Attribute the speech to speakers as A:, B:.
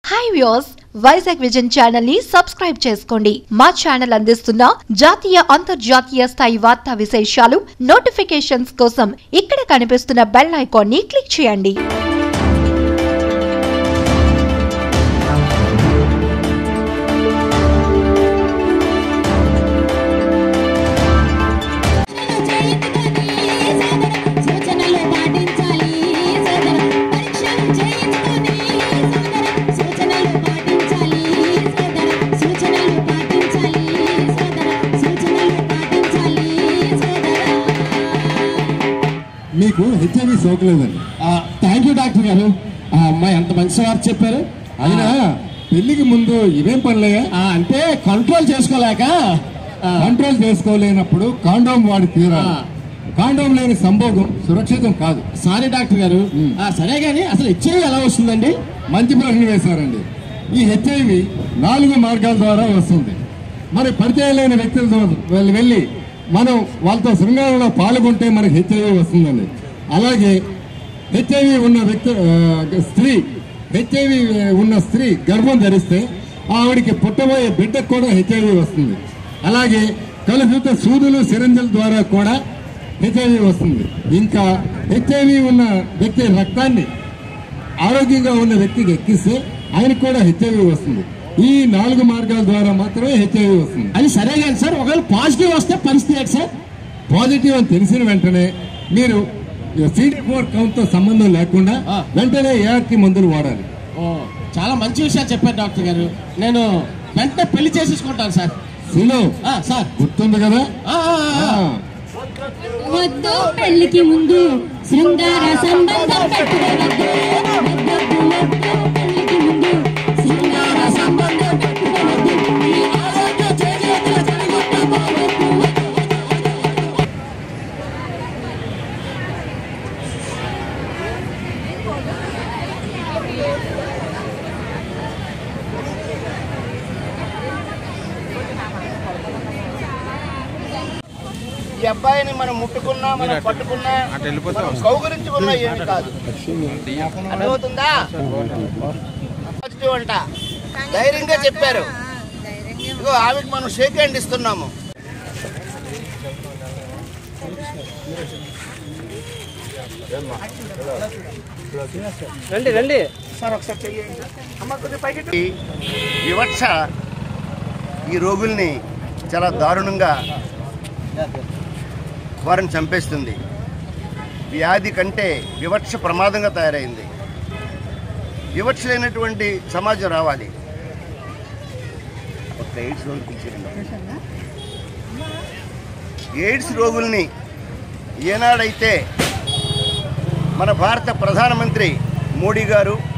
A: Hi views Vizag vision channel ని subscribe చేసుకోండి మా ఛానల్ అందిస్తున్న జాతీయ అంతర్జాతీయ స్థాయి వార్తా విశేషాలు నోటిఫికేషన్స్ కోసం ఇక్కడ కనిపిస్తున్న బెల్ ఐకాన్ ని క్లిక్ చేయండి
B: సూచనలు పాటించాలి సోదర పరీక్షలు చేయించుకొని సోదర సూచనలు పాటించాలి సోదర సూచనలు పాటించాలి సోదర సూచనలు పాటించాలి సోదర
C: మీకు హెచ్ఐవి సోకలేదండి
D: థ్యాంక్ యూ డాక్టర్ గారు ఆ అమ్మాయి ఎంత మంచి వారు చెప్పారు
C: అయినా పెళ్లికి ముందు ఇవేం పనులయ్యా
D: ఆ, అంటే కంట్రోల్ చేసుకోలేక ఆ,
C: కంట్రోల్ చేసుకోలేనప్పుడు కాండోమ్ వాడి తీరాలి
D: ఆ.
C: కాండోమ్ లేని సంభోగం సురక్షితం కాదు
D: సారీ డాక్టర్ గారు
C: ఉమ్.
D: ఆ, సరే గాని అసలు హెచ్ఐవి ఎలా వస్తుందండి
C: మంచి ప్రశ్న వేశారండి ఈ హెచ్ఐవి నాలుగు మార్గాల ద్వారా వస్తుంది మరి పరిచయం లేని వ్యక్తుల ద్వారా వెళ్ళి వెళ్ళి మనం వాళ్ళతో శృంగారంలో పాల్గొంటే మనకి హెచ్ఐవి వస్తుందండి అలాగే హెచ్ఐవి ఉన్న వ్యక్తి ఆ, స్త్రీ హెచ్ఐవి ఉన్న స్త్రీ గర్భం ధరిస్తే ఆవిడికి పుట్టబోయే బిడ్డకు కూడా హెచ్ఐవి వస్తుంది అలాగే కలుషిత సూదులు సిరంజల ద్వారా కూడా హెచ్ఐవి వస్తుంది ఇంకా హెచ్ఐవి ఉన్న వ్యక్తి రక్తాన్ని ఆరోగ్యంగా ఉన్న వ్యక్తికి ఎక్కిస్తే ఆయనకు కూడా హెచ్ఐవి వస్తుంది ఈ నాలుగు మార్గాల ద్వారా మాత్రమే హెచ్ఐవి వస్తుంది
D: అది సరే కానీ సార్ ఒకవేళ పాజిటివ్ వస్తే పరిస్థితి ఏంటి సార్
C: పాజిటివ్ అని తెలిసిన వెంటనే మీరు సీడీ ఫోర్ కౌంట్ తో సంబంధం లేకుండా
D: ఆ.
C: వెంటనే ఏఆర్కి మందులు వాడాలి
D: ఓ చాలా మంచి విషయాలు చెప్పారు డాక్టర్ గారు నేను వెంటనే పెళ్లి చేసేసుకుంటాను సార్
C: సును
D: ఆ, సార్
C: గుర్తుంది కదా
D: ఆ, ఆ, ఆ.
C: ఆ.
B: వద్దు పెళ్లికి ముందు శృంగార సంబంధం పెట్టుకోవద్దు వద్దు, వద్దు, పెళ్లికి ముందు శృంగార సంబంధం పెట్టుకోవద్దు ఈ ఆరోగ్య చేతుల జరుగుతున్నవద్దు.
E: ఈ అబ్బాయిని మనం ముట్టుకున్నా మనం పట్టుకున్నా మనం కౌగులించుకున్నా ఏమి కాదు అర్థమవుతుందా పాజిటివ్ అంట ధైర్యంగా చెప్పారు ఇగో ఆమెకు మనం షేక్ హ్యాండ్ ఇస్తున్నాము రండి రండి సార్ ఒకసారి చెయ్యండి వివక్ష ఈ రోగుల్ని చాలా దారుణంగా వారిని చంపేస్తుంది వ్యాధి కంటే వివక్ష ప్రమాదంగా తయారైంది వివక్ష లేనటువంటి సమాజం రావాలి ఒక ఎయిడ్స్ రోగులు పిలిచారండి. ఎయిడ్స్ రోగుల్ని ఏనాడైతే మన భారత ప్రధానమంత్రి మోడీ గారు